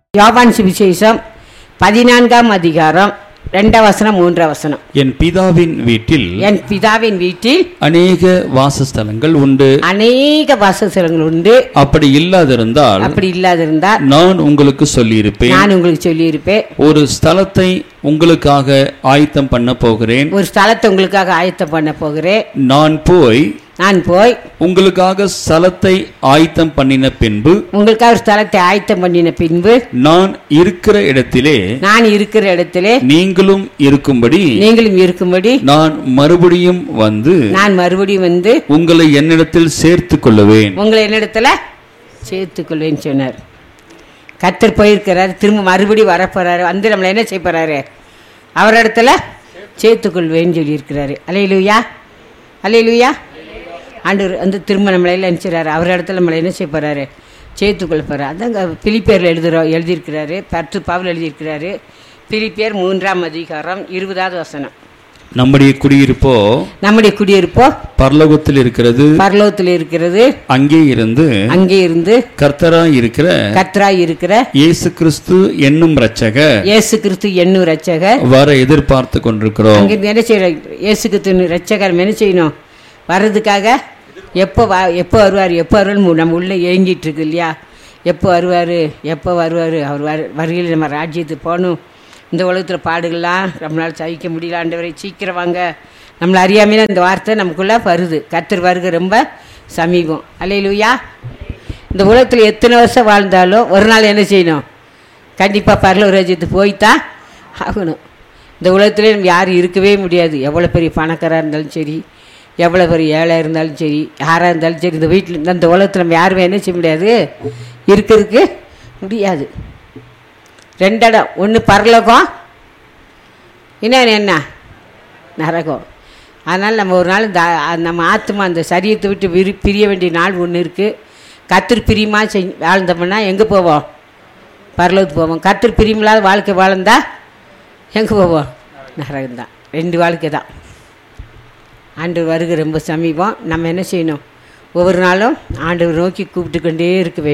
யோவான் சுவிசேஷம் பதினான்காம் அதிகாரம் ரெண்டாம் வசனம் மூன்றாம் வசனம் என் பிதாவின் வீட்டில் என் பிதாவின் வீட்டில் அநேக வாசஸ்தலங்கள் உண்டு அநேக வாசஸ்தலங்கள் உண்டு அப்படி இல்லாதிருந்தால் அப்படி இல்லாதிருந்தால் நான் உங்களுக்கு சொல்லியிருப்பேன் நான் உங்களுக்கு சொல்லியிருப்பேன் ஒரு ஸ்தலத்தை உங்களுக்காக ஆயத்தம் பண்ண போகிறேன் ஒரு ஸ்தலத்தை உங்களுக்காக ஆயத்தம் பண்ண போகிறேன் நான் போய் நான் போய் உங்களுக்காக ஸ்தலத்தை ஆயத்தம் பண்ணின பின்பு உங்களுக்காக ஒரு ஸ்தலத்தை ஆயத்தம் பண்ணின பின்பு நான் இருக்கிற இடத்திலே நான் இருக்கிற இடத்திலே நீங்களும் இருக்கும்படி நீங்களும் இருக்கும்படி நான் மறுபடியும் வந்து நான் மறுபடியும் வந்து உங்களை என்னிடத்தில் சேர்த்துக் கொள்ளுவேன் உங்களை என்னிடத்துல சேர்த்துக்கொள்வேன்னு சொன்னார் கத்தர் போயிருக்கிறார் திரும்ப மறுபடி வரப்போறாரு வந்து நம்மளை என்ன செய்ய போறாரு அவர் இடத்துல சேர்த்துக்கொள்வேன்னு சொல்லியிருக்கிறாரு அலையிலுயா அலையிலுயா ஆண்டவர் வந்து திரும்ப நம்மளை எல்லாம் நினச்சிறாரு அவர் இடத்துல நம்மளை என்ன செய்ய போறாரு சேர்த்துக்கொள்ள போகிறார் அதாங்க பிலிப்பேரில் எழுதுகிறோம் எழுதியிருக்கிறாரு பத்து பாவில் எழுதியிருக்கிறாரு பிலிப்பேர் மூன்றாம் அதிகாரம் இருபதாவது வசனம் நம்முடைய குடியிருப்போ நம்முடைய குடியிருப்போ பரலோகத்தில் இருக்கிறது பரலோகத்தில் இருக்கிறது அங்கே இருந்து அங்கே இருந்து கர்த்தராய் இருக்கிற கத்ராய் இருக்கிற இயேசு கிறிஸ்து என்னும் இரட்சகர் இயேசு கிறிஸ்து எண்ணு ரட்சகர் வர எதிர்பார்த்து கொண்டிருக்கிறோம் அங்கிருந்து என்ன செய்யற இயேசு கிறிஸ்து ரட்சகர் என்ன செய்யணும் வர்றதுக்காக எப்போ வா எப்போ வருவார் எப்போ வருவார் நம்ம உள்ளே ஏங்கிட்டு இருக்கு இல்லையா எப்போ வருவார் எப்போ வருவார் அவர் வரு வருகையில் நம்ம ராஜ்யத்துக்கு போகணும் இந்த உலகத்தில் பாடுகள்லாம் நம்மளால் சகிக்க முடியல ஆண்டவரை சீக்கிரம் வாங்க நம்மளை அறியாமையில இந்த வார்த்தை நமக்குள்ளே வருது கத்தர் வருகை ரொம்ப சமீபம் அல்லையிலுயா இந்த உலகத்தில் எத்தனை வருஷம் வாழ்ந்தாலும் ஒரு நாள் என்ன செய்யணும் கண்டிப்பாக பரலூர் ராஜ்யத்துக்கு போய்த்தான் ஆகணும் இந்த உலகத்திலே நம்ம யாரும் இருக்கவே முடியாது எவ்வளோ பெரிய பணக்காராக இருந்தாலும் சரி எவ்வளோ பெரிய ஏழை இருந்தாலும் சரி யாராக இருந்தாலும் சரி இந்த வீட்டில் இந்த உலகத்தில் நம்ம யாருமே என்ன செய்ய முடியாது இருக்கிறதுக்கு முடியாது ரெண்டு இடம் ஒன்று பரலோகம் இன்னொன்று என்ன நரகம் அதனால் நம்ம ஒரு நாள் இந்த ஆ- நம்ம ஆத்மா அந்த சரீரத்தை விட்டு விரி பிரிய வேண்டிய நாள் ஒன்று இருக்குது கத்திரி பிரியமாக செய் வாழ்ந்தோம்னா எங்கே போவோம் பரலோகத்துக்கு போவோம் கத்திரி பிரியமில்லாத வாழ்க்கை வாழ்ந்தா எங்கே போவோம் நரகம்தான் ரெண்டு வாழ்க்கை தான் ஆண்டு வருகை ரொம்ப சமீபம் நம்ம என்ன செய்யணும் ஒவ்வொரு நாளும் ஆண்டவர் நோக்கி கூப்பிட்டு கொண்டே இருக்க வேண்டும்